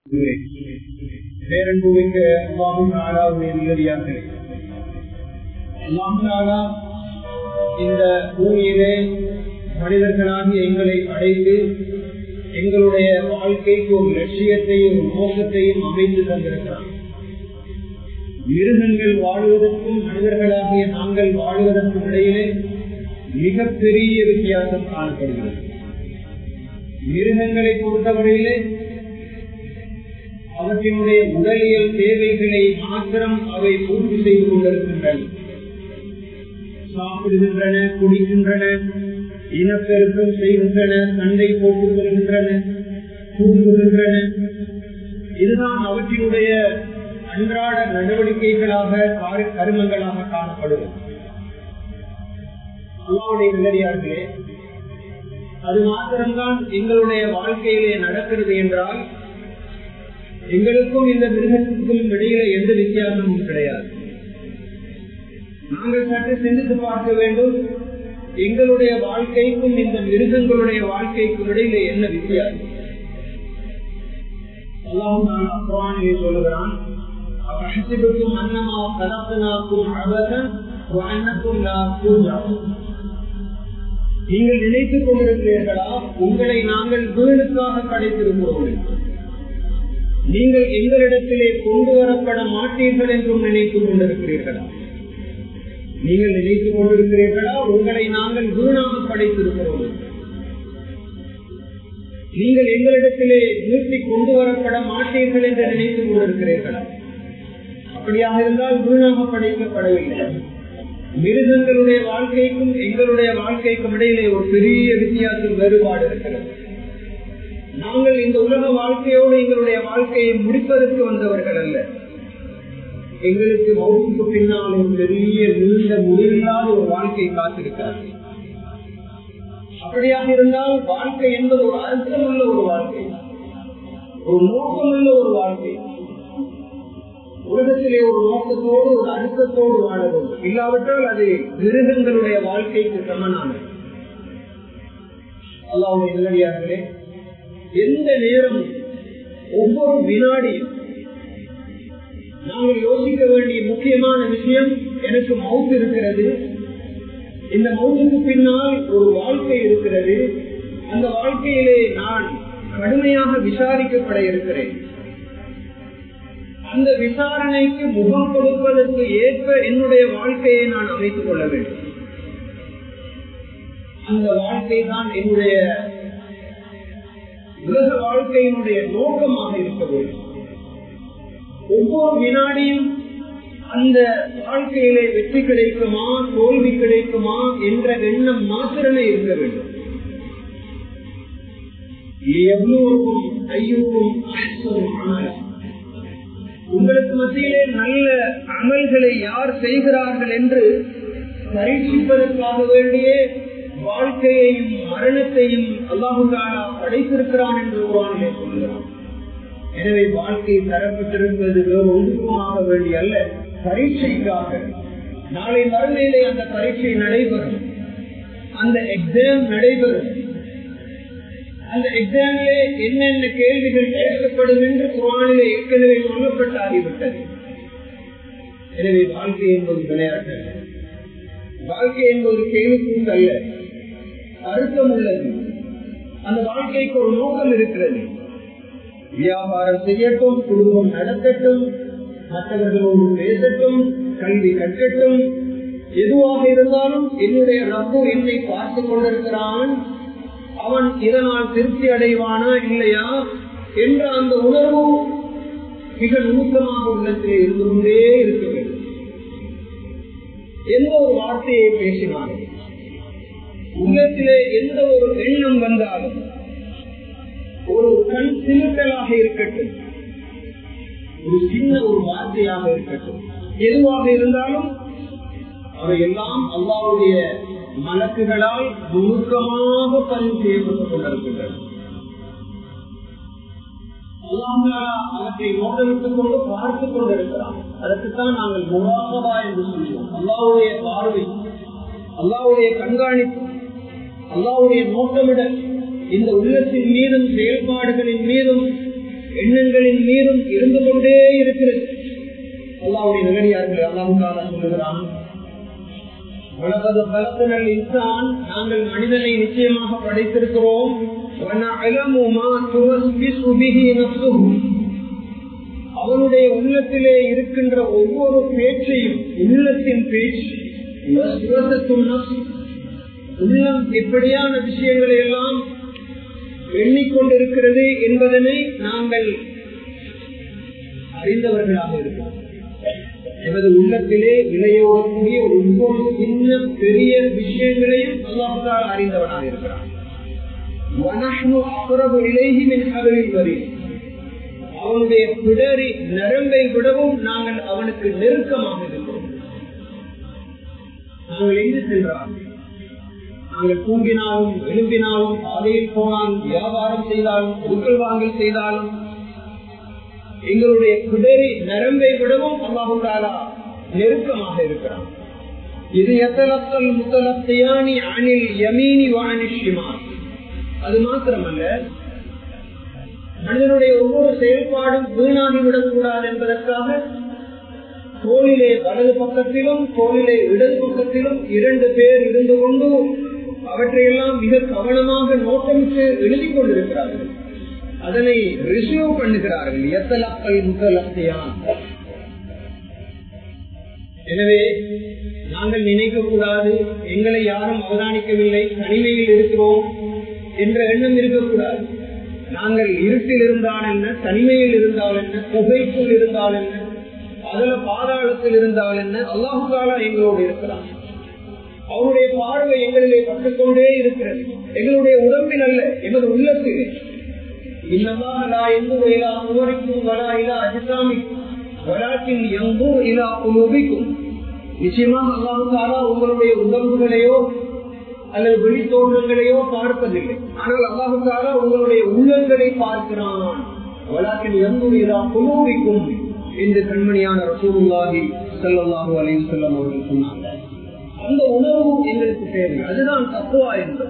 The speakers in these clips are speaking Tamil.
பேரன்புமிக்க அல்லாஹும் நாளாவுடைய நிலவியார்களே அல்லாஹும் நாளா இந்த பூமியிலே மனிதர்களாகி எங்களை அடைந்து எங்களுடைய வாழ்க்கைக்கு ஒரு லட்சியத்தையும் நோக்கத்தையும் அமைத்து தந்திருக்கிறார் மிருகங்கள் வாழுவதற்கும் மனிதர்களாகிய நாங்கள் வாழுவதற்கும் இடையிலே மிகப்பெரிய வித்தியாசம் காணப்படுகிறது மிருகங்களை பொறுத்தவரையிலே அவற்றினுடைய உடலியல் தேவைகளை மாத்திரம் அவை பூர்த்தி செய்து கொண்டிருக்கின்றன சாப்பிடுகின்றன குடிக்கின்றன இனப்பெருக்கம் செய்கின்றன சண்டை போட்டுக் கொள்கின்றன தூங்குகின்றன இதுதான் அவற்றினுடைய அன்றாட நடவடிக்கைகளாக கருமங்களாக காணப்படுகிறது அல்லாவுடைய நிலையார்களே அது மாத்திரம்தான் எங்களுடைய வாழ்க்கையிலே நடக்கிறது என்றால் எங்களுக்கும் இந்த மிருகத்துக்கும் இடையில எந்த வித்தியாசமும் கிடையாது நாங்கள் சற்று சிந்தித்து பார்க்க வேண்டும் எங்களுடைய வாழ்க்கைக்கும் இந்த மிருகங்களுடைய வாழ்க்கைக்கும் இடையில என்ன வித்தியாசம் அல்லாஹ் சொல்லுகிறான் அசிபத்தும் அன்னமா கலப்பனாக்கும் அபதன் அன்னக்கும் நீங்கள் நினைத்துக் கொண்டிருக்கிறீர்களா உங்களை நாங்கள் வீணுக்காக படைத்திருக்கிறோம் நீங்கள் எங்களிடத்திலே கொண்டு வரப்பட மாட்டீர்கள் என்றும் நினைத்துக் கொண்டிருக்கிறீர்களா நீங்கள் நினைத்துக் கொண்டிருக்கிறீர்களா உங்களை நாங்கள் வீணாக படைத்திருக்கிறோம் நீங்கள் எங்களிடத்திலே நிறுத்தி கொண்டு வரப்பட மாட்டீர்கள் என்று நினைத்துக் கொண்டிருக்கிறீர்களா அப்படியாக இருந்தால் வீணாக படைக்கப்படவில்லை மிருகங்களுடைய வாழ்க்கைக்கும் எங்களுடைய வாழ்க்கைக்கும் இடையிலே ஒரு பெரிய வித்தியாசம் வேறுபாடு இருக்கிறது நாங்கள் இந்த உலக வாழ்க்கையோடு எங்களுடைய வாழ்க்கையை முடிப்பதற்கு வந்தவர்கள் அல்ல எங்களுக்கு மௌத்துக்கு பின்னால் ஒரு பெரிய நீண்ட முடிவில்லாத ஒரு வாழ்க்கை காத்திருக்கிறார்கள் அப்படியாக இருந்தால் வாழ்க்கை என்பது ஒரு அர்த்தமுள்ள ஒரு வாழ்க்கை ஒரு நோக்கமுள்ள ஒரு வாழ்க்கை உலகத்திலே ஒரு நோக்கத்தோடு ஒரு அழுத்தத்தோடு வாழ வேண்டும் இல்லாவிட்டால் அது மிருகங்களுடைய வாழ்க்கைக்கு சமனானது அல்லாவுடைய நிலடியார்களே எந்த நேரம் ஒவ்வொரு வினாடியும் நாங்கள் யோசிக்க வேண்டிய முக்கியமான விஷயம் எனக்கு மவுத்து இருக்கிறது இந்த மவுத்துக்கு பின்னால் ஒரு வாழ்க்கை இருக்கிறது அந்த வாழ்க்கையிலே நான் கடுமையாக விசாரிக்கப்பட இருக்கிறேன் அந்த விசாரணைக்கு முகம் கொடுப்பதற்கு ஏற்ப என்னுடைய வாழ்க்கையை நான் அமைத்துக் கொள்ள வேண்டும் அந்த வாழ்க்கை தான் என்னுடைய உலக வாழ்க்கையினுடைய நோக்கமாக இருக்க வேண்டும் ஒவ்வொரு வினாடியும் அந்த வாழ்க்கையிலே வெற்றி கிடைக்குமா தோல்வி கிடைக்குமா என்ற எண்ணம் மாத்திரமே இருக்க வேண்டும் எவ்வளோருக்கும் ஐயோக்கும் உங்களுக்கு மத்தியிலே நல்ல அமல்களை யார் செய்கிறார்கள் என்று பரீட்சிப்பதற்காக வேண்டிய வாழ்க்கையையும் மரணத்தையும் அல்லாஹுதானா படைத்திருக்கிறான் என்று குரானிலே சொல்கிறான் எனவே வாழ்க்கை தரப்பட்டிருப்பது வேறு ஒன்றுக்குமாக வேண்டிய அல்ல பரீட்சைக்காக நாளை மறுமையிலே அந்த பரீட்சை நடைபெறும் அந்த எக்ஸாம் நடைபெறும் அந்த எக்ஸாமிலே என்னென்ன கேள்விகள் கேட்கப்படும் என்று குரானிலே ஏற்கனவே சொல்லப்பட்டு ஆகிவிட்டது எனவே வாழ்க்கை என்பது விளையாட்டு வாழ்க்கை என்பது கேள்விக்கூட்டு அல்ல அர்த்தம் உள்ளது அந்த வாழ்க்கைக்கு ஒரு நோக்கம் இருக்கிறது வியாபாரம் செய்யட்டும் குடும்பம் நடத்தட்டும் மற்றவர்களோடு பேசட்டும் கல்வி கற்கட்டும் எதுவாக இருந்தாலும் என்னுடைய ரப்பு என்னை பார்த்து கொண்டிருக்கிறான் அவன் இதனால் திருப்தி அடைவானா இல்லையா என்ற அந்த உணர்வு மிக நுணுக்கமாக உள்ளத்திலே இருந்து கொண்டே இருக்க வேண்டும் எந்த ஒரு வார்த்தையை பேசினாலும் உள்ளத்திலே எந்த ஒரு எண்ணம் வந்தாலும் ஒரு கண் சிலுக்கலாக இருக்கட்டும் ஒரு சின்ன ஒரு வார்த்தையாக இருக்கட்டும் எதுவாக இருந்தாலும் அவையெல்லாம் அல்லாவுடைய மலக்குகளால் நுணுக்கமாக பதிவு செய்யப்பட்டுக் கொண்டிருக்கின்றன அவற்றை நோட்டமிட்டுக் கொண்டு பார்த்துக் கொண்டிருக்கிறான் அதற்குத்தான் நாங்கள் முகாமதா என்று சொல்லுவோம் அல்லாவுடைய பார்வை அல்லாவுடைய கண்காணிப்பு அல்லாவுடைய நோட்டமிடல் இந்த உள்ளத்தின் மீதும் செயல்பாடுகளின் மீதும் எண்ணங்களின் மீதும் இருந்து கொண்டே இருக்கிறது அல்லாவுடைய நிகழ்ச்சியார்கள் அல்லாவுக்காக சொல்லுகிறான் உலகது பலத்தினல் இன்சான் நாங்கள் மனிதனை நிச்சயமாக படைத்திருக்கிறோம் அவனுடைய உள்ளத்திலே இருக்கின்ற ஒவ்வொரு பேச்சையும் உள்ளத்தின் பேச்சு உள்ளம் எப்படியான விஷயங்களை எல்லாம் எண்ணிக்கொண்டிருக்கிறது என்பதனை நாங்கள் அறிந்தவர்களாக இருக்கிறோம் எனது உள்ளத்திலே விளையோடக்கூடிய ஒவ்வொரு சின்ன பெரிய விஷயங்களையும் அல்லாஹால் அறிந்தவனாக இருக்கிறான் அவனுடைய பிடரி நரம்பை விடவும் நாங்கள் அவனுக்கு நெருக்கமாக இருக்கிறோம் நாங்கள் எங்கு சென்றால் நாங்கள் தூங்கினாலும் எழும்பினாலும் பாதையில் போனாலும் வியாபாரம் செய்தாலும் பொருட்கள் வாங்கல் செய்தாலும் எங்களுடைய குடரி நரம்பை விடவும் அல்லாஹுடாலா நெருக்கமாக இருக்கிறான் இது எத்தலத்தல் முத்தலத்தையானி அணில் யமீனி வாணிஷ்யமா அது மாத்திரமல்ல மனிதனுடைய ஒவ்வொரு செயல்பாடும் வீணாகிவிடக் கூடாது என்பதற்காக தோளிலே வலது பக்கத்திலும் தோளிலே இடது பக்கத்திலும் இரண்டு பேர் இருந்து கொண்டு அவற்றையெல்லாம் மிக கவனமாக நோட்டமிட்டு எழுதி கொண்டிருக்கிறார்கள் அதனை ரிசீவ் பண்ணுகிறார்கள் எத்தலக்கல் முத்தலத்தையான் எனவே நாங்கள் நினைக்க கூடாது எங்களை யாரும் அவதானிக்கவில்லை தனிமையில் இருக்கிறோம் என்ற எண்ணம் இருக்கக்கூடாது நாங்கள் இருட்டில் இருந்தால் என்ன தனிமையில் இருந்தால் என்ன புகைக்குள் இருந்தால் என்ன அதுல பாதாளத்தில் இருந்தால் என்ன அல்லாஹுதாலா எங்களோடு இருக்கிறான் அவருடைய பார்வை எங்களிலே பட்டுக்கொண்டே இருக்கிறது எங்களுடைய உடம்பில் அல்ல எமது உள்ளத்தில் இன்னமாக எந்த இலா உவரிக்கும் வரா இலா அஜிசாமி வராக்கின் எங்கோ இலா உபயோகிக்கும் நிச்சயமாக அல்லாஹாலா உங்களுடைய உடம்புகளையோ அல்லது வெளித்தோன்றங்களையோ பார்ப்பதில்லை ஆனால் அல்லாஹாலா உங்களுடைய உள்ளங்களை பார்க்கிறான் வழக்கில் எந்த இலா குலூபிக்கும் என்று கண்மணியான ரசூலுல்லாஹி ஸல்லல்லாஹு அலைஹி வஸல்லம் அவர்கள் சொன்னாங்க அந்த உணர்வு எங்களுக்கு தேவை அதுதான் தத்துவா என்பது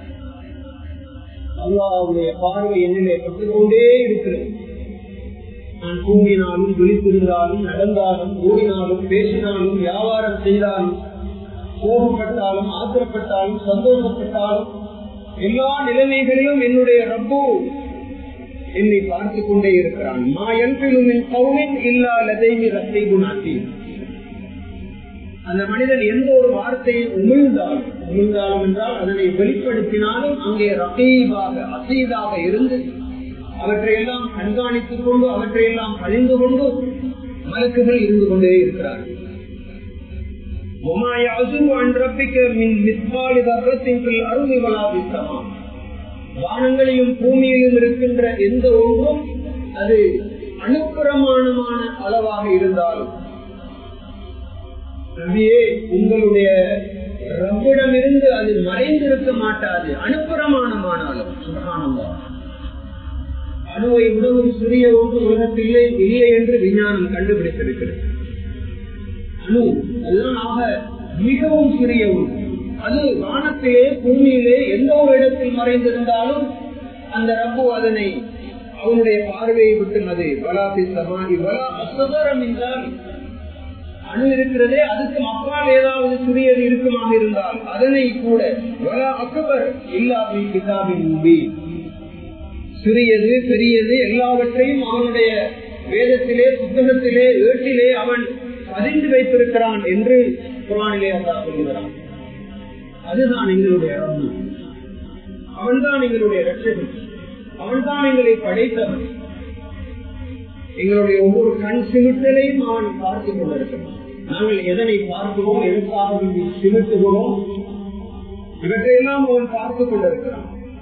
அல்லாவுடைய பார்வை என்னிலே பட்டுக்கொண்டே இருக்கிறது நான் தூங்கினாலும் விழித்திருந்தாலும் நடந்தாலும் ஓடினாலும் பேசினாலும் வியாபாரம் செய்தாலும் கோபப்பட்டாலும் ஆத்திரப்பட்டாலும் சந்தோஷப்பட்டாலும் எல்லா நிலைமைகளிலும் என்னுடைய ரப்பு என்னை பார்த்து கொண்டே இருக்கிறான் மா என்பிலும் என் கவுனின் இல்லா லதைமி ரத்தை குணாத்தி அந்த மனிதன் எந்த ஒரு வார்த்தையை உமிழ்ந்தாலும் உமிழ்ந்தாலும் என்றால் அதனை வெளிப்படுத்தினாலும் அங்கே ரத்தீபாக அசீதாக இருந்து அவற்றையெல்லாம் கண்காணித்துக் கொண்டு அவற்றையெல்லாம் அழிந்து கொண்டு மலக்குகள் இருந்து கொண்டே இருக்கிறார்கள் வானங்களிலும் பூமியிலும் இருக்கின்ற எந்த ஒன்றும் அது அணுப்பிரமாணமான அளவாக இருந்தாலும் நபியே உங்களுடைய ரப்பிடமிருந்து அது மறைந்திருக்க மாட்டாது அனுப்புறமானமானாலும் சுகானந்தா அணுவை விடவும் சிறிய ஒன்று உலகத்திலே இல்லை என்று விஞ்ஞானம் கண்டுபிடித்திருக்கிறது அணு அதுதான் ஆக மிகவும் சிறிய ஒன்று அது வானத்திலே பூமியிலே எந்த ஒரு இடத்தில் மறைந்திருந்தாலும் அந்த ரப்பு அதனை அவனுடைய பார்வையை விட்டு அது வலாபி சமாதி வலா அசதரம் என்றால் அணு இருக்கிறதே அதுக்கு அப்பால் ஏதாவது சிறியது இருக்குமாக இருந்தால் அதனை கூட வர அக்கபர் இல்லாத கிதாபின் மூடி சிறியது பெரியது எல்லாவற்றையும் அவனுடைய வேதத்திலே புத்தகத்திலே ஏட்டிலே அவன் பதிந்து வைத்திருக்கிறான் என்று குரானிலே அல்லா சொல்கிறான் அதுதான் எங்களுடைய அருள் அவன்தான் எங்களுடைய ரட்சகன் அவன்தான் எங்களை படைத்தவன் எங்களுடைய ஒவ்வொரு கண் சிமிட்டலையும் அவன் பார்த்துக் கொண்டிருக்கிறான் நாங்கள் எதனை பார்க்கிறோம் எதற்காக சிமிட்டுகிறோம் இவற்றையெல்லாம் அவன் பார்த்துக் கொண்டிருக்கிறான்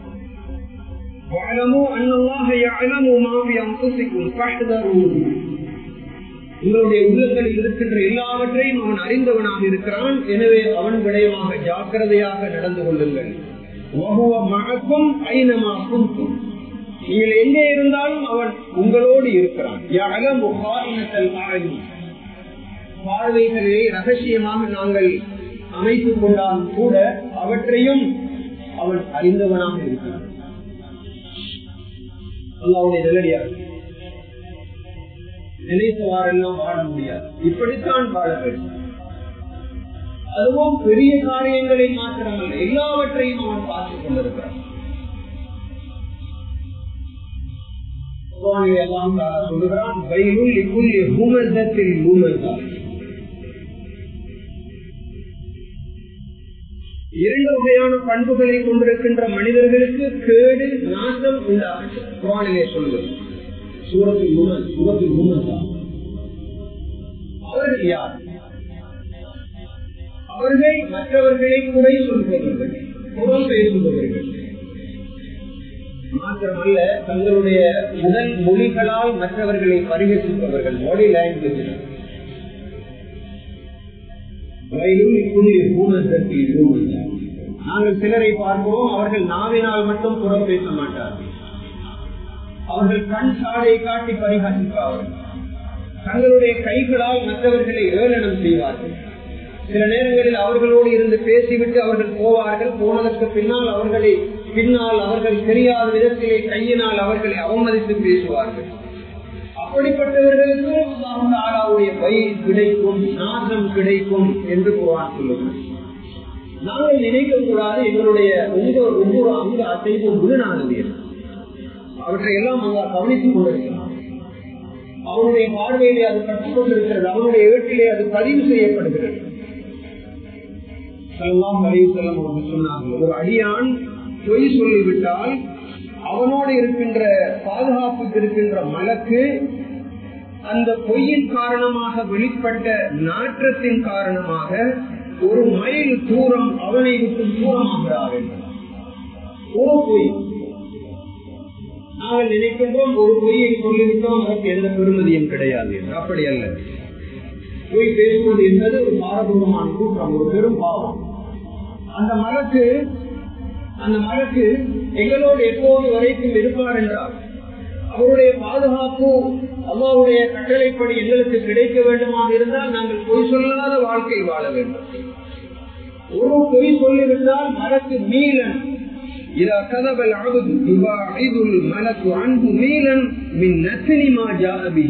உங்களுடைய உள்ளங்களில் இருக்கின்ற எல்லாவற்றையும் அவன் அறிந்தவனாக இருக்கிறான் எனவே அவன் விடயமாக ஜாக்கிரதையாக நடந்து கொள்ளுங்கள் மகக்கும் ஐநமாக்கும் நீங்கள் எங்கே இருந்தாலும் அவன் உங்களோடு இருக்கிறான் பார்வைகளை ரகசியமாக நாங்கள் அமைத்துக் கொண்டாலும் கூட அவற்றையும் அவன் அறிந்தவனாக இருக்கிறான் அல்லாவுடைய நிலடியாக நினைத்தவாறெல்லாம் வாழ முடியாது இப்படித்தான் வாழ வேண்டும் அதுவும் பெரிய காரியங்களை மாத்திரமல்ல எல்லாவற்றையும் அவன் பார்த்துக் கொண்டிருக்கிறான் சொல்லுகிறான் இரண்டு வகையான பண்புகளை கொண்டிருக்கின்ற மனிதர்களுக்கு கேடு நாசம் உண்டாகும் குரானிலே சொல்லுகிறது சூரத்தில் உமன் சூரத்தில் உமன் தான் அவர்கள் யார் அவர்கள் மற்றவர்களை குறை சொல்பவர்கள் புறம் பேசுபவர்கள் மாத்திரமல்ல தங்களுடைய உடல் மொழிகளால் மற்றவர்களை பரிகசிப்பவர்கள் பாடி லாங்குவேஜ் நாங்கள் சிலரை பார்க்கிறோம் அவர்கள் நாவினால் மட்டும் புறம் பேச மாட்டார்கள் அவர்கள் கண் சாடை காட்டி பரிகாசிப்பார்கள் தங்களுடைய கைகளால் மற்றவர்களை ஏளனம் செய்வார்கள் சில நேரங்களில் அவர்களோடு இருந்து பேசிவிட்டு அவர்கள் போவார்கள் போனதற்கு பின்னால் அவர்களை பின்னால் அவர்கள் தெரியாத விதத்திலே கையினால் அவர்களை அவமதித்து பேசுவார்கள் அப்படிப்பட்டவர்களுக்கு ஆளாவுடைய பயிர் கிடைக்கும் நாசம் கிடைக்கும் என்று குரான் சொல்லுங்கள் நாங்கள் நினைக்க கூடாது எங்களுடைய ஒவ்வொரு ஒவ்வொரு அங்க அசைவும் குருநானது அவற்றை எல்லாம் அங்க கவனித்துக் கொண்டிருக்கிறார் அவனுடைய பார்வையிலே அது கற்றுக் கொண்டிருக்கிறது அவனுடைய ஏட்டிலே அது பதிவு செய்யப்படுகிறது சொன்னார்கள் ஒரு அடியான் பொய் சொல்லிவிட்டால் அவனோடு இருக்கின்ற பாதுகாப்புக்கு இருக்கின்ற மலக்கு அந்த பொய்யின் காரணமாக வெளிப்பட்ட நாற்றத்தின் காரணமாக ஒரு மைல் தூரம் அவனை விட்டு தூரமாகிறார்கள் ஒரு பொய் நாங்கள் நினைக்கின்றோம் ஒரு பொய்யை சொல்லிவிட்டோம் அதற்கு எந்த பெருமதியும் கிடையாது அப்படி அல்ல பொய் பேசுவது என்பது ஒரு பாரதூரமான கூட்டம் ஒரு பெரும் பாவம் அந்த மலக்கு அந்த மலக்கு எங்களோடு எப்போது வரைக்கும் இருப்பார் என்றார் அவருடைய பாதுகாப்பு அம்மாவுடைய கட்டளைப்படி எங்களுக்கு கிடைக்க வேண்டுமாக இருந்தால் நாங்கள் பொய் சொல்லாத வாழ்க்கை வாழ வேண்டும் ஒரு பொய் சொல்லிவிட்டால் மலக்கு மீளன் إذا كذب العبد يباعد الملك عنه ميلا من نتن ما جاء به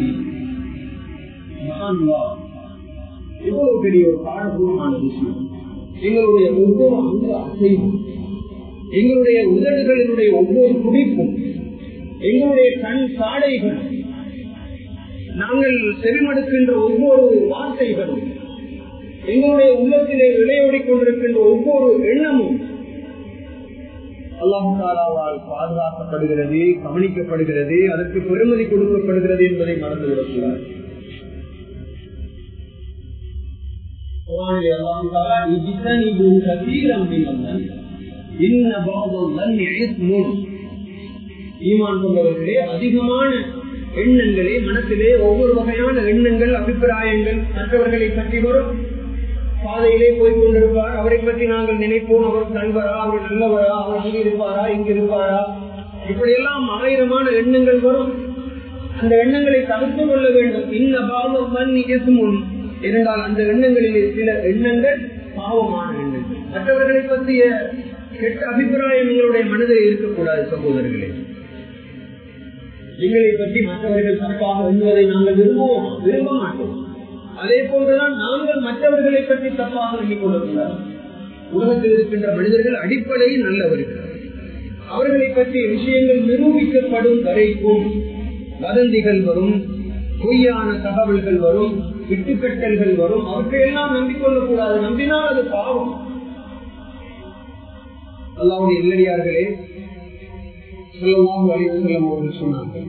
இவ்வளவு பெரிய ஒரு பாடபூர்வமான விஷயம் எங்களுடைய ஒவ்வொரு அங்க அசைவும் எங்களுடைய உதடுகளினுடைய ஒவ்வொரு துடிப்பும் எங்களுடைய கண் சாடைகள் நாங்கள் செவிமடுக்கின்ற ஒவ்வொரு வார்த்தைகளும் எங்களுடைய உள்ளத்திலே விளையாடிக் கொண்டிருக்கின்ற ஒவ்வொரு எண்ணமும் அல்லாஹாலாவால் பாதுகாக்கப்படுகிறது கவனிக்கப்படுகிறது அதற்கு பெருமதி கொடுக்கப்படுகிறது என்பதை மறந்துவிடக்கூடாது ஈமான் கொண்டவர்களே அதிகமான எண்ணங்களே மனத்திலே ஒவ்வொரு வகையான எண்ணங்கள் அபிப்பிராயங்கள் மற்றவர்களை பற்றி வரும் பாதையிலே போய் கொண்டிருப்பார் அவரை பற்றி நாங்கள் நினைப்போம் அவர் நண்பரா அவர் நல்லவரா அவர் அங்கே இருப்பாரா இங்க இருப்பாரா இப்படியெல்லாம் ஆயிரமான எண்ணங்கள் வரும் அந்த எண்ணங்களை தவிர்த்து கொள்ள வேண்டும் இந்த பாவம் மண் முன் இருந்தால் அந்த எண்ணங்களிலே சில எண்ணங்கள் பாவமான எண்ணங்கள் மற்றவர்களை பற்றிய கெட்ட அபிப்பிராயம் எங்களுடைய மனதில் இருக்கக்கூடாது சகோதரர்களே எங்களை பற்றி மற்றவர்கள் தப்பாக எண்ணுவதை நாங்கள் விரும்புவோம் விரும்ப மாட்டோம் அதே போன்றுதான் நாங்கள் மற்றவர்களை பற்றி தப்பாக எண்ணிக் கொள்ளக்கூடாது உலகத்தில் இருக்கின்ற மனிதர்கள் அடிப்படையில் நல்லவர்கள் அவர்களை பற்றிய விஷயங்கள் நிரூபிக்கப்படும் வரைக்கும் வதந்திகள் வரும் பொய்யான தகவல்கள் வரும் விட்டுக்கட்டல்கள் வரும் அவற்றையெல்லாம் நம்பிக்கொள்ளக் கூடாது நம்பினால் அது பாவம் அல்லாவுடைய இல்லடியார்களே சொல்லலாம் வலிவசல்லம் அவர்கள் சொன்னார்கள்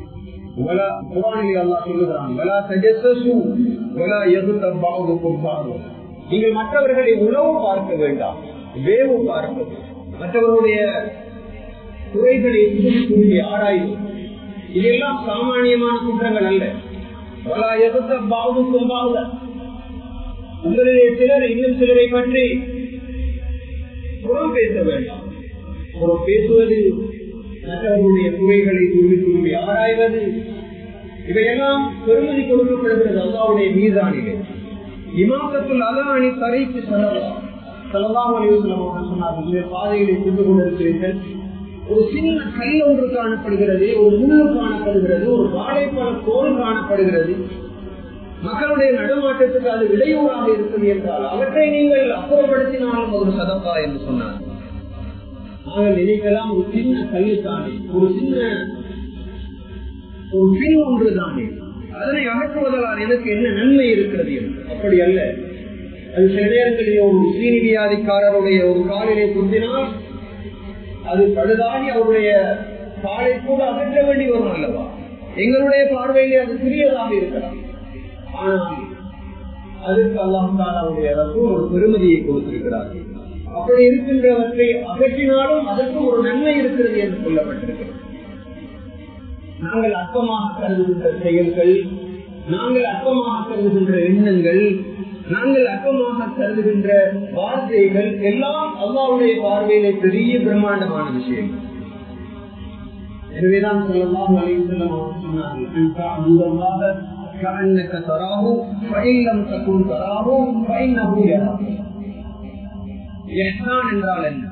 நீங்கள் மற்றவர்களை உணவு பார்க்க வேண்டாம் வேவு பார்க்க மற்றவருடைய குறைகளை துருவி ஆராய்வு இதெல்லாம் சாமானியமான குற்றங்கள் அல்ல வலா எகுத்த பாவுக்கும் பாவுல உங்களிலே சிலர் இன்னும் சிலரை பற்றி புறம் பேச வேண்டாம் புறம் பேசுவது மற்றவர்களுடைய குறைகளை துருவி துருவி ஆராய்வது இவையெல்லாம் பெருமதி கொடுக்கப்படுகிறது அல்லாவுடைய மீதானிலே இமாசத்துள் அலாணி தரைக்கு செல்லலாம் செல்லலாம் சொன்னார்கள் பாதைகளை சென்று கொண்டிருக்கிறீர்கள் ஒரு சின்ன கல் ஒன்று காணப்படுகிறது ஒரு முள்ளு காணப்படுகிறது ஒரு வாழைப்பழ தோல் காணப்படுகிறது காணப்படுகிறது மக்களுடைய நடமாட்டத்துக்கு அது இடையூறாக இருக்குது என்றால் அவற்றை நீங்கள் அப்புறப்படுத்தினாலும் ஒரு சதப்பா என்று சொன்னார் நாங்கள் நினைக்கலாம் ஒரு சின்ன கல்லு தானே ஒரு சின்ன ஒரு பின் ஒன்று தானே அதனை அகற்றுவதால் எனக்கு என்ன நன்மை இருக்கிறது என்று அப்படி அல்ல அது சில நேரங்களில் ஒரு சீனி வியாதிக்காரருடைய ஒரு காலிலே குத்தினால் அது பழுதாகி அவருடைய காலை கூட அகற்ற வேண்டி வரும் அல்லவா எங்களுடைய பார்வையிலே அது சிறியதாக இருக்கலாம் ஆனால் அதுக்கு அல்லாஹால அவருடைய அரசு ஒரு பெருமதியை கொடுத்திருக்கிறார் அப்படி இருக்கின்றவற்றை அகற்றினாலும் அதற்கு ஒரு நன்மை இருக்கிறது என்று சொல்லப்பட்டிருக்கிறது நாங்கள் அற்பமாக கருதுகின்ற செயல்கள் நாங்கள் அற்பமாக கருதுகின்ற எண்ணங்கள் நாங்கள் அற்பமாக கருதுகின்ற வார்த்தைகள் எல்லாம் அல்லாவுடைய பார்வையிலே பெரிய பிரம்மாண்டமான விஷயங்கள் எனவேதான் சொல்லலாம் சொன்னார்கள் كأنك تراه فإن لم تكن تراه فإنه يراك இஹ்சான் என்றால் என்ன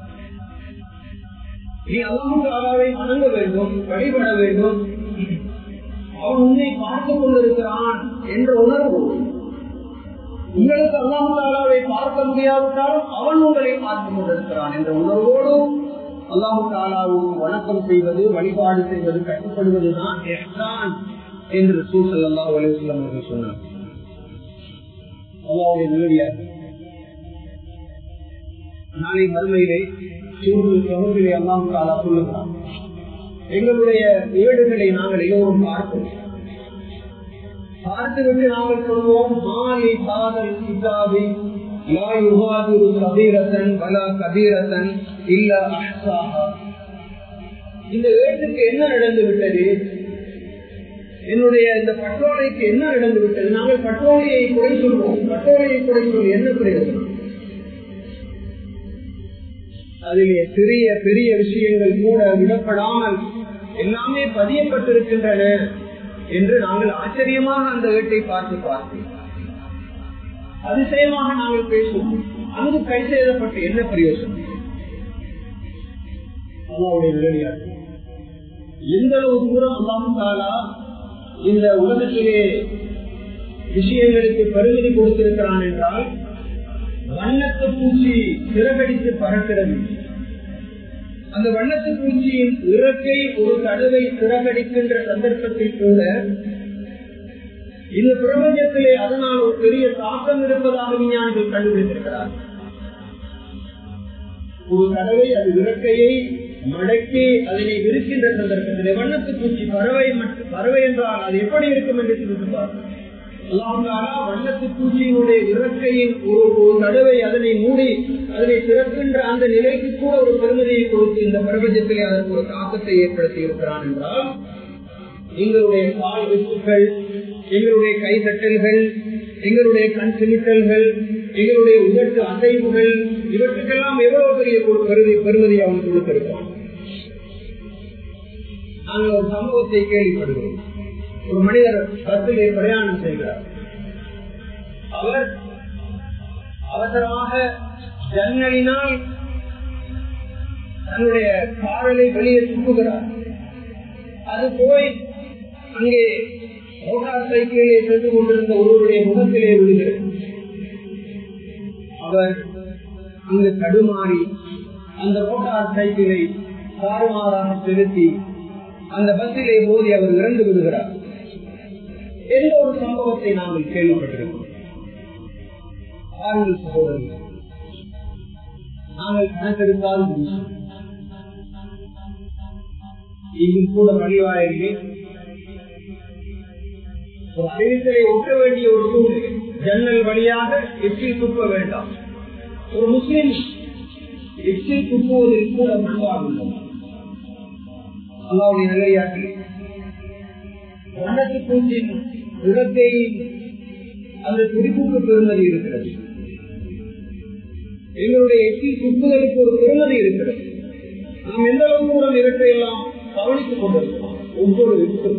நீ அல்லாஹாவை வணங்க வேண்டும் வழிபட வேண்டும் அவன் உன்னை பார்த்துக் கொண்டிருக்கிறான் என்ற உணர்வு உங்களுக்கு அல்லாஹாவை பார்க்க முடியாவிட்டாலும் அவன் உங்களை பார்த்துக் கொண்டிருக்கிறான் என்ற உணர்வோடு அல்லாஹு தாலாவுக்கு வணக்கம் செய்வது வழிபாடு செய்வது கட்டுப்படுவதுதான் எஹ்சான் என்று ரசூல் அல்லா அலுவலம் அவர்கள் சொன்னார் அல்லாவுடைய நேரடியாக நாளை மறுமையிலே சூடு வகுப்பிலே அல்லாம் தாலா சொல்லுகிறான் எங்களுடைய வீடுகளை நாங்கள் எல்லோரும் பார்ப்போம் பார்த்துவிட்டு நாங்கள் சொல்வோம் மாலை காதல் கிதாபி லா யுகாதிரு கபீரத்தன் பலா கபீரத்தன் இல்ல அஹ்சாஹா இந்த ஏட்டுக்கு என்ன நடந்து விட்டது என்னுடைய இந்த பட்டோலைக்கு என்ன நடந்து விட்டது நாங்கள் பட்டோலையை குறை சொல்வோம் பட்டோலையை குறை சொல்லி என்ன பிரயோஜனம் அதிலே சிறிய பெரிய விஷயங்கள் கூட விடப்படாமல் எல்லாமே பதியப்பட்டிருக்கின்றன என்று நாங்கள் ஆச்சரியமாக அந்த வீட்டை பார்த்து பார்த்தோம் அதிசயமாக நாங்கள் பேசுவோம் அங்கு கை செய்தப்பட்டு என்ன பிரயோஜனம் அல்லாவுடைய நிலையாக எந்த அளவு தூரம் அல்லாமத்தாலா இந்த உலகத்திலே விஷயங்களுக்கு பெருமதி கொடுத்திருக்கிறான் என்றால் வண்ணத்து பூச்சி சிறகடித்து பறக்கிறது அந்த வண்ணத்து பூச்சியின் இறக்கை ஒரு தடவை சிறகடிக்கின்ற சந்தர்ப்பத்தில் கூட இந்த பிரபஞ்சத்திலே அதனால் ஒரு பெரிய தாக்கம் இருப்பதாக விஞ்ஞானிகள் கண்டுபிடித்திருக்கிறார் ஒரு தடவை அது இறக்கையை மடக்கி அதனை விரிக்கின்ற சந்தர்ப்பத்திலே வண்ணத்து பூச்சி பறவை பறவை என்றால் அது எப்படி இருக்கும் என்று சிந்திப்பார் வண்ணத்து பூச்சியினுடைய இறக்கையின் ஒரு ஒரு தடவை அதனை மூடி அதனை திறக்கின்ற அந்த நிலைக்கு கூட ஒரு பெருமதியை கொடுத்து இந்த பிரபஞ்சத்திலே அதற்கு ஒரு தாக்கத்தை ஏற்படுத்தி இருக்கிறான் என்றால் எங்களுடைய கால் வெப்புகள் எங்களுடைய கை தட்டல்கள் எங்களுடைய கண் சிமிட்டல்கள் எங்களுடைய உதட்டு அசைவுகள் இவற்றுக்கெல்லாம் எவ்வளவு பெரிய கருதி பெருமதி அவன் கொடுத்திருப்பான் நாங்கள் ஒரு சம்பவத்தை கேள்விப்படுகிறோம் ஒரு மனிதர் பஸ்ஸிலே பிரயாணம் செய்கிறார் அவர் அவசரமாக ஜன்னலினால் தன்னுடைய காரலை வெளியே துப்புகிறார் அது போய் அங்கே மோட்டார் சைக்கிளிலே சென்று கொண்டிருந்த ஒருவருடைய முகத்திலே விழுகிறது அவர் அங்கு தடுமாறி அந்த மோட்டார் சைக்கிளை தாறுமாறாக செலுத்தி அந்த பஸ்ஸிலே மோதி அவர் இறந்து விடுகிறார் எந்த ஒரு சம்பவத்தை நாங்கள் கேள்விப்பட்டிருக்கிறோம் ஆண்கள் சகோதரர்கள் நாங்கள் கணக்கெடுத்தால் இங்கும் கூட வழிவாயிலே ஒரு அறிவித்தலை ஒட்ட வேண்டிய ஒரு சூழ்நிலை ஜன்னல் வழியாக எச்சில் துப்ப வேண்டாம் ஒரு முஸ்லிம் எச்சில் துப்புவதில் கூட மண்பாடு உள்ளது அல்லாவுடைய நிலையாற்றி வண்ணத்து பூச்சின் இடத்தை அந்த துடிப்புக்கு பெருமதி இருக்கிறது எங்களுடைய எச்சில் துப்புதலுக்கு ஒரு பெருமதி இருக்கிறது நாம் எந்த அளவு மூலம் இவற்றையெல்லாம் கவனித்துக் கொண்டிருக்கிறோம் ஒவ்வொரு விதத்திலும்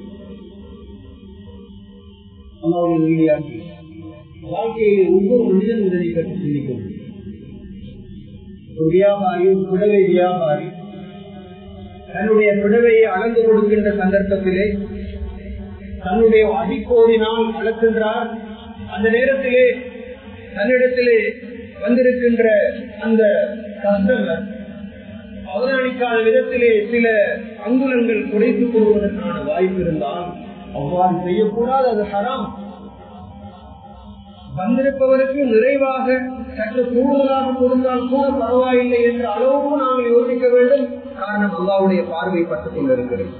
அல்லாவுடைய நிலையாற்றி வாழ்க்கையில் ஒவ்வொரு மனிதன் இதனை பற்றி சிந்திக்க முடியும் ஒரு வியாபாரி ஒரு புடவை வியாபாரி தன்னுடைய புடவையை அளந்து கொடுக்கின்ற சந்தர்ப்பத்திலே தன்னுடைய அடிக்கோடினால் அளக்கின்றார் அந்த நேரத்திலே தன்னிடத்திலே வந்திருக்கின்ற அந்த கஸ்டமர் அவதானிக்காத விதத்திலே சில அங்குலங்கள் குறைத்துக் கொள்வதற்கான வாய்ப்பு இருந்தால் அவ்வாறு செய்யக்கூடாது அது ஹராம் வந்திருப்பவருக்கு நிறைவாக சற்று கூடுதலாக கொடுத்தால் கூட பரவாயில்லை என்ற அளவுக்கு நாங்கள் யோசிக்க வேண்டும் காரணம் அல்லாவுடைய பார்வை பட்டுக் கொண்டிருக்கிறது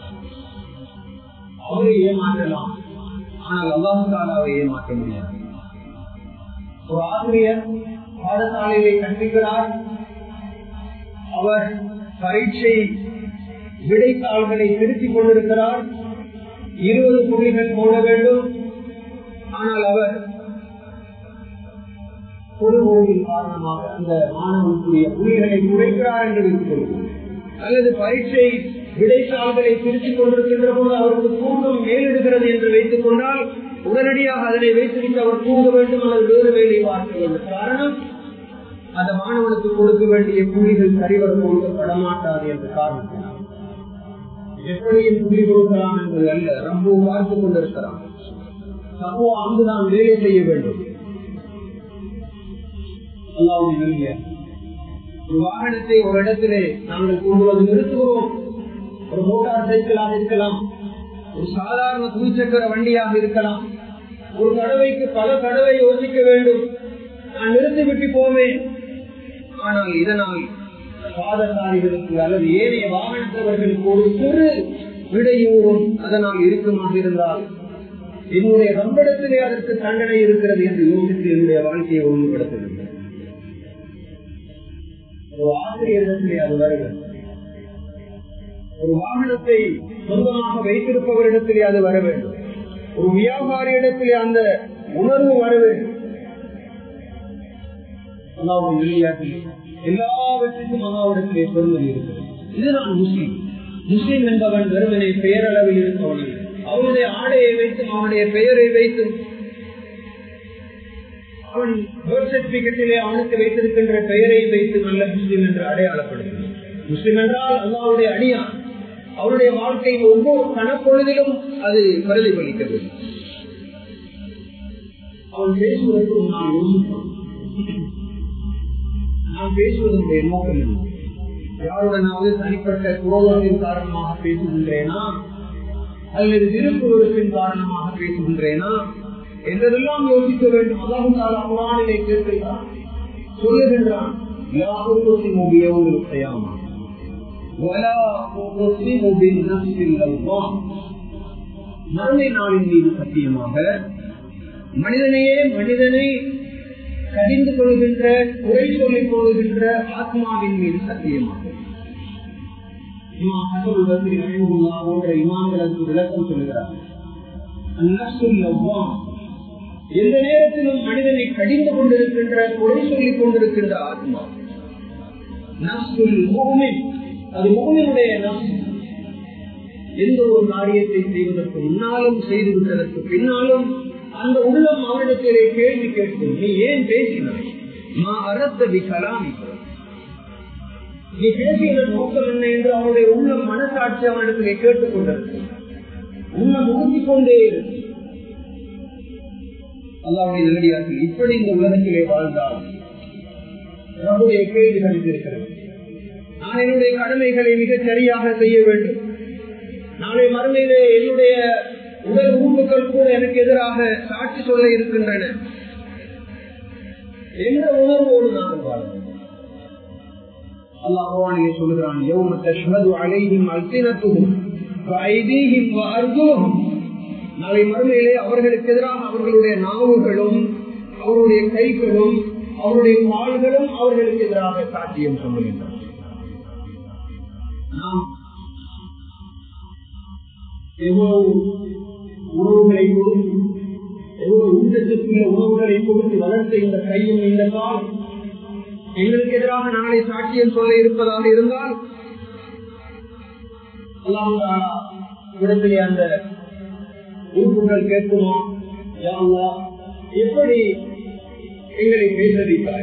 அவரை ஏமாற்றலாம் ஆனால் அல்லாஹு தாலாவை ஏமாற்ற முடியாது ஒரு ஆசிரியர் பாடசாலையை கற்பிக்கிறார் அவர் பரீட்சை விடைத்தாள்களை திருத்திக் கொண்டிருக்கிறார் இருபது புள்ளிகள் போட வேண்டும் ஆனால் அவர் பொதுமொழியின் காரணமாக அந்த மாணவனுக்குரிய புள்ளிகளை குறைக்கிறார் என்று வைத்துக் கொள்வோம் அல்லது பரீட்சை விடைத்தாள்களை திருத்திக் கொண்டிருக்கின்ற போது அவருக்கு தூக்கம் மேலிடுகிறது என்று வைத்துக் கொண்டால் உடனடியாக அதனை வைத்துவிட்டு அவர் தூங்க வேண்டும் அல்லது வேறு வேலையை பார்க்க வேண்டும் காரணம் அந்த மாணவனுக்கு கொடுக்க வேண்டிய புள்ளிகள் சரிவர கொடுக்கப்பட மாட்டாது என்ற காரணத்தினால் எப்படியும் புள்ளி கொடுக்கலாம் என்பது அல்ல ரொம்ப பார்த்துக் கொண்டிருக்கிறான் அப்போ அங்குதான் வேலை செய்ய வேண்டும் ஒரு வாகனத்தை ஒரு இடத்திலே நாங்கள் கொண்டு வந்து நிறுத்துகிறோம் ஒரு மோட்டார் சைக்கிளாக இருக்கலாம் ஒரு சாதாரண துணிச்சக்கர வண்டியாக இருக்கலாம் ஒரு தடவைக்கு பல தடவை யோசிக்க வேண்டும் நான் நிறுத்திவிட்டு போவேன் ஆனால் இதனால் பாதசாரிகளுக்கு அல்லது ஏனைய வாகனத்தவர்களுக்கு ஒரு சிறு விடையூறும் அதனால் இருக்குமாக இருந்தால் என்னுடைய ரம்படத்திலே அதற்கு தண்டனை இருக்கிறது என்று யோசித்து என்னுடைய வாழ்க்கையை ஒழுங்குபடுத்துகிறது ஒரு ஆசிரியரிடத்திலே அது வருகிறது ஒரு வாகனத்தை சொந்தமாக வைத்திருப்பவரிடத்திலே அது வர வேண்டும் ஒரு வியாபாரியிடத்திலே அந்த உணர்வு வர வேண்டும் எல்லாவற்றுக்கும் அல்லாவிடத்திலே பெருமை இருக்கிறது இதுதான் முஸ்லீம் முஸ்லீம் என்பவன் வெறுமனை பெயரளவில் இருப்பவன் அவனுடைய ஆடையை வைத்தும் அவனுடைய பெயரை வைத்தும் அவன் பர்த் சர்டிபிகேட்டிலே அவனுக்கு வைத்திருக்கின்ற பெயரை வைத்து நல்ல முஸ்லீம் என்று அடையாளப்படுகிறான் முஸ்லீம் என்றால் அல்லாவுடைய அடியான் அவருடைய வாழ்க்கையின் ஒவ்வொரு கணப்பொழுதிலும் அது பிரதிபலிக்கிறது அவன் பேசுவதற்கு நான் யோசிப்பான் நான் பேசுவதனுடைய நோக்கம் என்ன யாருடனாவது தனிப்பட்ட குரோதத்தின் காரணமாக பேசுகின்றேனா அல்லது திருக்குறத்தின் காரணமாக பேசுகின்றேனா என்றதெல்லாம் யோசிக்க வேண்டும் அதாவது குரானிலே கேட்கிறான் சொல்லுகின்றான் யாருக்கும் முடியவும் செய்யாமா மறுமை நாளின் மீது சத்தியமாக மனிதனையே மனிதனை கடிந்து கொள்கின்ற குறை சொல்லிக் கொள்கின்ற ஆத்மாவின் மீது சத்தியமாக போன்ற இமாம்களுக்கு விளக்கம் சொல்கிறார் எந்த நேரத்திலும் மனிதனை கடிந்து கொண்டிருக்கின்ற குறை சொல்லிக் கொண்டிருக்கின்ற ஆத்மா நப்சுல் முகமின் அது முகமினுடைய நப்சு எந்த ஒரு காரியத்தை செய்வதற்கு முன்னாலும் செய்து விட்டதற்கு பின்னாலும் அந்த உள்ளம் அவரிடத்திலே கேள்வி கேட்கும் நீ ஏன் பேசினாய் மா அறத்தவி கலாமி நீ பேசிய நோக்கம் என்ன என்று அவருடைய உள்ளம் மனசாட்சி அவனிடத்திலே கேட்டுக் கொண்டிருக்கும் உள்ளம் உறுத்தி கொண்டே இருக்கும் அல்லாவுடைய நிலடியார்கள் இப்படி இந்த உலகத்திலே வாழ்ந்தால் நம்முடைய கேள்விகள் இருக்கிறது நான் என்னுடைய கடமைகளை மிகச் சரியாக செய்ய வேண்டும் நாளை மறுமையிலே என்னுடைய உடல் உறுப்புகள் கூட எனக்கு எதிராக சாட்சி சொல்ல இருக்கின்றன என்ற உணர்வோடு நாங்கள் வாழ்வோம் அல்லாஹ் சொல்லுகிறான் யௌம தஷ்ஹது அலைஹிம் அல்சினத்துஹும் வஐதீஹிம் வஅர்ஜுலுஹும் நாளை மறுமையிலே அவர்களுக்கு எதிராக அவர்களுடைய நாவுகளும் அவருடைய கைகளும் அவருடைய கால்களும் அவர்களுக்கு எதிராக சாட்சியம் சொல்லுகின்றன நாம் எவ்வளவு உணவுகளை கொடுத்து எவ்வளவு ஊட்டச்சத்துள்ள உணவுகளை கொடுத்து வளர்த்த இந்த கையும் இந்த கால் எங்களுக்கு எதிராக நாளை சாட்சியம் சொல்ல இருப்பதாக இருந்தால் இடத்திலே அந்த உறுப்புகள் கேட்குமா யாவா எப்படி எங்களை பேசவிப்பாய்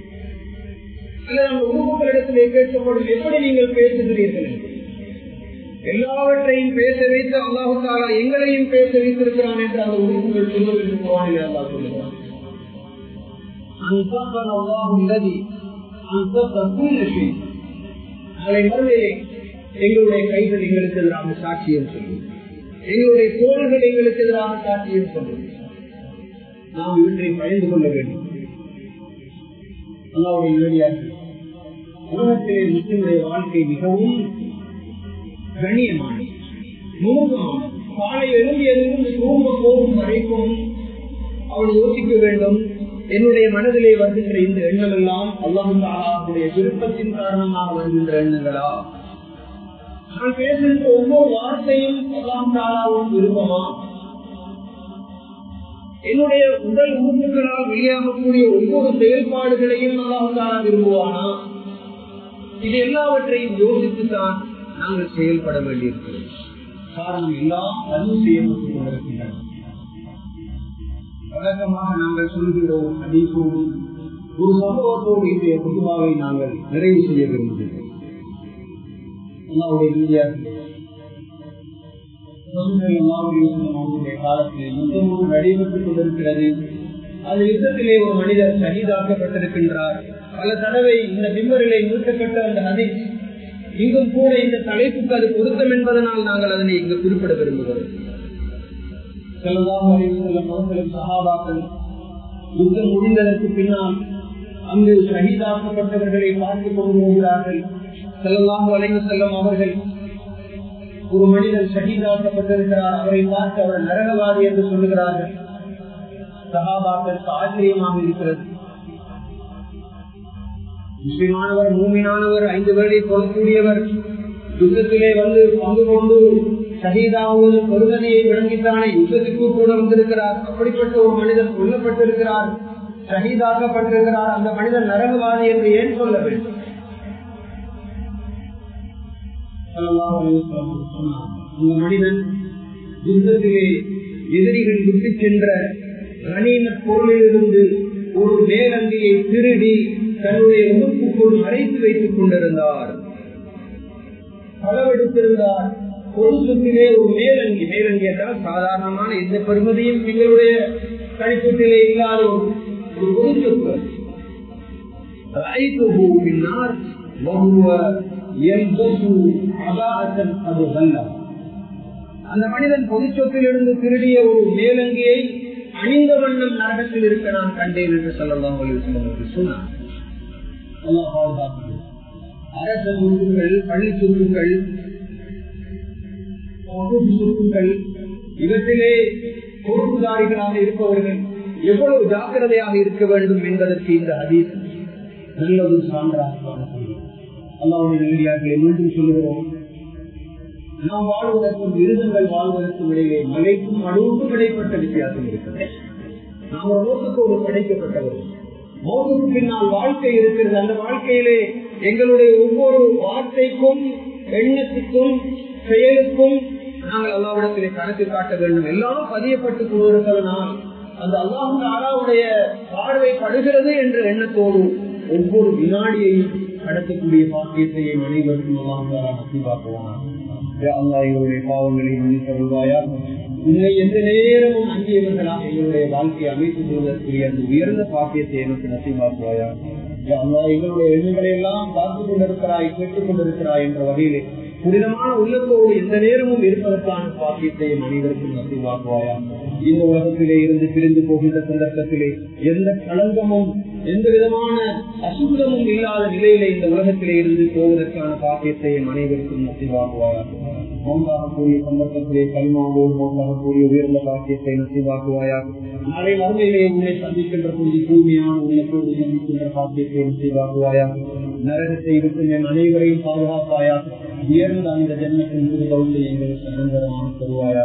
அல்லது அந்த உறுப்புகளிடத்திலே கேட்கப்படும் எப்படி நீங்கள் பேசுகிறீர்கள் என்று எல்லாவற்றையும் பேச வைத்து அல்லாஹு தாலா எங்களையும் பேச வைத்திருக்கிறான் என்று அந்த உறுப்புகள் சொல்லுவதற்கு அல்லா சொல்லுகிறான் எங்களுடைய கைகள் எங்களுக்கு எதிராக சாட்சியம் சொல்லும் எங்களுடைய தோள்கள் எங்களுக்கு எதிராக சாட்சியம் சொல்லும் நாம் இவற்றை பயந்து கொள்ள வேண்டும் அல்லாவுடைய இறுதியாக உலகத்திலே முஸ்லிமுடைய வாழ்க்கை மிகவும் கண்ணியமானது நுணுக்கமானது காலை எழுந்தியதிலிருந்து தூங்க போகும் வரைக்கும் அவள் யோசிக்க வேண்டும் என்னுடைய மனதிலே வருகின்ற இந்த எண்ணம் எல்லாம் அல்லாஹுடைய விருப்பத்தின் காரணமாக வருகின்ற எண்ணங்களா நான் பேசுகின்ற ஒவ்வொரு வார்த்தையும் அல்லாஹாலாவும் விருப்பமா என்னுடைய உடல் உறுப்புகளால் வெளியாகக்கூடிய ஒவ்வொரு செயல்பாடுகளையும் அல்லாஹாலா விரும்புவானா இது எல்லாவற்றையும் யோசித்துத்தான் நாங்கள் செயல்பட வேண்டியிருக்கிறோம் காரணம் எல்லாம் பதிவு செய்யப்பட்டுக் கொண்டிருக்கின்றன வழக்கமாக நாங்கள் சொல்கிறோம் அதீசோடு ஒரு சம்பவத்தோடு இன்றைய குடும்பாவை நாங்கள் நிறைவு செய்ய விரும்புகிறோம் அல்லாவுடைய காலத்தில் யுத்தமும் நடைபெற்றுக் கொண்டிருக்கிறது அந்த யுத்தத்திலே ஒரு மனிதர் சகிதாக்கப்பட்டிருக்கின்றார் பல தடவை இந்த பிம்பரிலே நிறுத்தப்பட்ட அந்த நதி இங்கும் கூட இந்த தலைப்புக்கு அது பொருத்தம் என்பதனால் நாங்கள் அதனை இங்கு குறிப்பிட விரும்புகிறோம் சகாபாக்கள் யுத்தம் முடிந்ததற்கு பின்னால் அங்கு ஷஹீதாக்கப்பட்டவர்களை பார்த்துக் கொண்டு போகிறார்கள் செல்லலாம் வளைவு செல்லும் அவர்கள் ஒரு மனிதர் ஷஹீதாக்கப்பட்டிருக்கிறார் அவரை பார்த்து அவர் நரகவாதி என்று சொல்லுகிறார்கள் சகாபாக்களுக்கு ஆச்சரியமாக இருக்கிறது முஸ்லிமானவர் மூமினானவர் ஐந்து வேலை சொல்லக்கூடியவர் யுத்தத்திலே வந்து பங்கு கொண்டு ஷஹீதாவது பெருமதியை விளங்கித்தானே யுத்தத்துக்கு கூட வந்திருக்கிறார் அப்படிப்பட்ட ஒரு மனிதன் கொல்லப்பட்டிருக்கிறார் ஷஹீதாக்கப்பட்டிருக்கிறார் அந்த மனிதன் நரகவாதி என்று ஏன் சொல்ல வேண்டும் அந்த மனிதன் யுத்தத்திலே எதிரிகள் விட்டு சென்ற கனிம பொருளிலிருந்து ஒரு மேலங்கியை திருடி தன்னுடைய உறுப்புக்குள் மறைத்து வைத்துக் கொண்டிருந்தார் களவெடுத்திருந்தார் ஒரு சுற்றிலே ஒரு மேலங்கி மேலங்கி என்றால் சாதாரணமான எந்த பெருமதியும் எங்களுடைய கணிப்பத்திலே இல்லாத ஒரு பொது சொத்து பின்னால் அந்த மனிதன் பொது சொத்திலிருந்து திருடிய ஒரு மேலங்கியை அணிந்த வண்ணம் நரகத்தில் இருக்க நான் கண்டேன் என்று சொல்லலாம் சொன்னார் அரச சொத்துக்கள் பள்ளி சொத்துக்கள் சொத்துக்கள் இவற்றிலே பொறுப்புதாரிகளாக இருப்பவர்கள் எவ்வளவு ஜாக்கிரதையாக இருக்க வேண்டும் என்பதற்கு இந்த அதீஸ் நல்ல ஒரு சான்றாக அல்லாவுடைய நேரடியாக மீண்டும் சொல்லுகிறோம் நாம் வாழ்வதற்கும் விருதுகள் வாழ்வதற்கும் இடையே மலைக்கும் அணுவுக்கும் இடைப்பட்ட வித்தியாசம் இருக்கிறது நாம் ஒரு நோக்கத்தோடு படைக்கப்பட்டவர்கள் மோதுக்கு பின்னால் வாழ்க்கை இருக்கிறது அந்த வாழ்க்கையிலே எங்களுடைய ஒவ்வொரு வார்த்தைக்கும் எண்ணத்துக்கும் செயலுக்கும் நாங்கள் அல்லாவிடத்திலே கணக்கு காட்ட வேண்டும் எல்லாம் பதியப்பட்டுக் கொண்டிருக்கிறதுனால் அந்த அல்லாஹு தாலாவுடைய பார்வை படுகிறது என்ற எண்ணத்தோடு ஒவ்வொரு வினாடியையும் கடத்தக்கூடிய பாக்கியத்தை அனைவருக்கும் அல்லாஹாக்குவான் அல்லாஹுடைய பாவங்களை மன்னித்தருள்வாயா உன்னை எந்த நேரமும் அங்கியவர்களாக எங்களுடைய வாழ்க்கையை அமைத்துக் கொள்வதற்குரிய அந்த உயர்ந்த பாக்கியத்தை எனக்கு நசிவாக்குவாயா அல்லா எங்களுடைய எண்ணங்களை எல்லாம் பார்த்துக் கொண்டிருக்கிறாய் கேட்டுக் கொண்டிருக்கிறாய் என்ற வகையிலே புனிதமான உள்ளத்தோடு எந்த நேரமும் இருப்பதற்கான பாக்கியத்தை மனிதருக்கும் நசிவாக்குவாயா இந்த உலகத்திலே இருந்து பிரிந்து போகின்ற சந்தர்ப்பத்திலே எந்த களங்கமும் எந்த விதமான அசுத்தமும் இல்லாத நிலையில இந்த உலகத்திலே இருந்து போவதற்கான பாக்கியத்தை அனைவருக்கும் நசிவாக்குவாயா மௌந்தாகக்கூடிய சந்தர்ப்பத்திலே கல்மாவோடு மௌந்தாகக்கூடிய உயர்ந்த பாக்கியத்தை நசிவாக்குவாயா நாளை வறுமையிலே உன்னை சந்திக்கின்ற பொழுது தூய்மையான உள்ளத்தோடு சந்திக்கின்ற பாக்கியத்தை நசிவாக்குவாயா நரகத்தை விட்டு என் அனைவரையும் பாதுகாப்பாயா உயர்ந்த அந்த ஜென்மத்தின் எங்களுக்கு நிரந்தரமாக தருவாயா